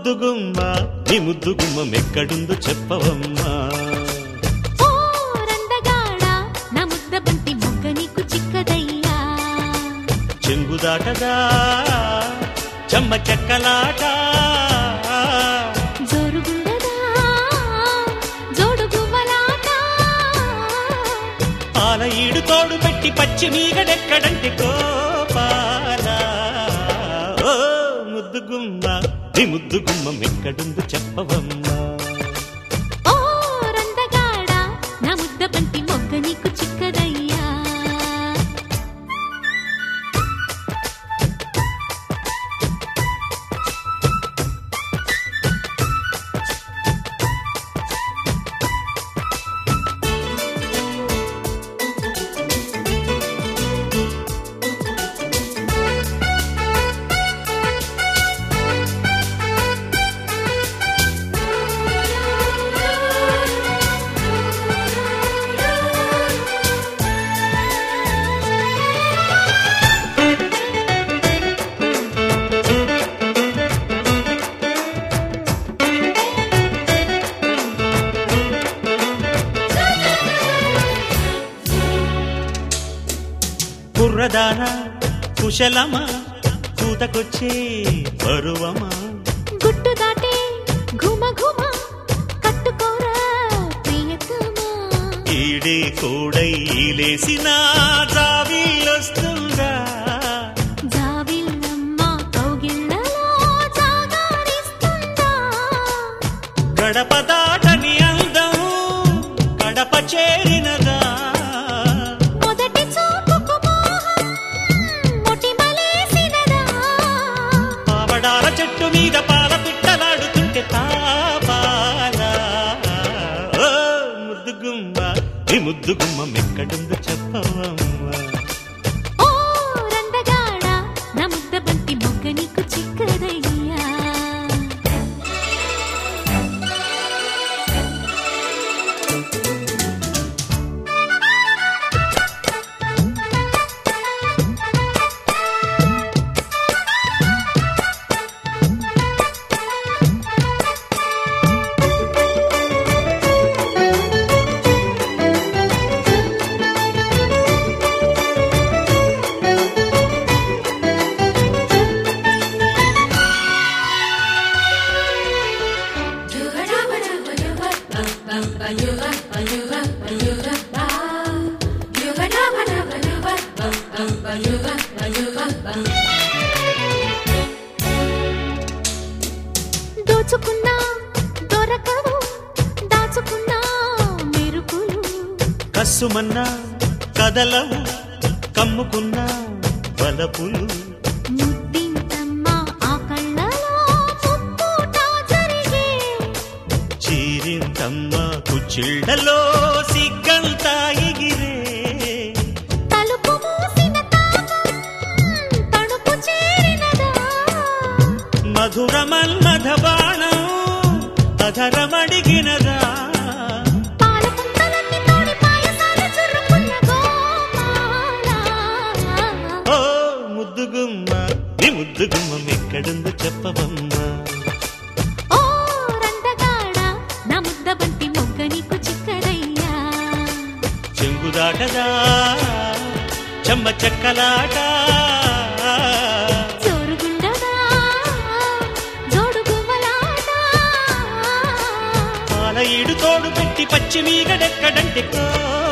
ముద్దుగుమ్మ నీ ముద్దుగుమ్మ మెక్కడుందో చెప్పవమ్మా ఓ రందగాడా నా ముద్ద బంతి మొగ్గ నీకు చిక్కదయ్యా చెంగు దాటదా చెమ్మ చెక్కలాట జోరుగుండదా జోడుగువ్వలాట పాల ఈడు తోడు పెట్టి పచ్చి మీగడెక్కడంటే గోపాల ఓ ముద్దుగుమ్మ నీ ముద్దుగుమ్మ మెక్కడుందో చెప్పవమ్మా ఓ రందగాడా నా ముద్ద బంతి మొగ్గ నీకు చిక్కదయ్యా కుర్రదానా కుశలమా కూతకొచ్చే పరువమా గుట్టు దాటే ఘుమ ఘుమ కట్టుకోరా ప్రియతమా ఈడే కోడై లేసిన జావిలొస్తుందా జావిల్లమ్మ కౌగిళ్ళలో జాగారిస్తుందా గడప దాటని అందం గడప చేరినదా మొదటి చూపుకు మోహం మొటిమలేసినదా పావడాల చెట్టు మీద పాల పిట్టలాడుతుంటే తాపాల ఓ ముద్దుగుమ్మ ఈ ముద్దుగుమ్మ మెక్కడుందో చెప్పవమ్మా ఓ రందగాడా నా ముద్ద బంతి మొగ్గ నీకు చిక్కదయ్యా దోచుకున్నా దొరకవు దాచుకున్నా మెరుపులు కస్సుమన్నా కదలవు కమ్ముకున్న బలపులు ముద్దింతమ్మ ఆ కళ్ళలో ముప్పుట జరిగే చీరింతమ్మ కుచ్చిళ్ళలో సిగ్గంతా ఎగిరే తలుపు మూసిన తాపం తణుపు చేరినదా మధురమన్మథ బాణం అధరమడిగినదా పాల పుంతలన్నీ తోడి పాయసాలు చురుకున్న గోపాల ఓ ముద్దుగుమ్మ ఈ ముద్దుగుమ్మ ఎక్కడుందో చెప్పవమ్మా ఓ రందగాడా నా ముద్ద బంతి మొగ్గ నీకు చిక్కదయ్యా చెంగు దాటదా చెమ్మ చెక్కలాట జోరుగుండదా జోడు గువ్వలాట పాల ఈడు తోడు పెట్టి పచ్చి మీగడెక్కడంటే కో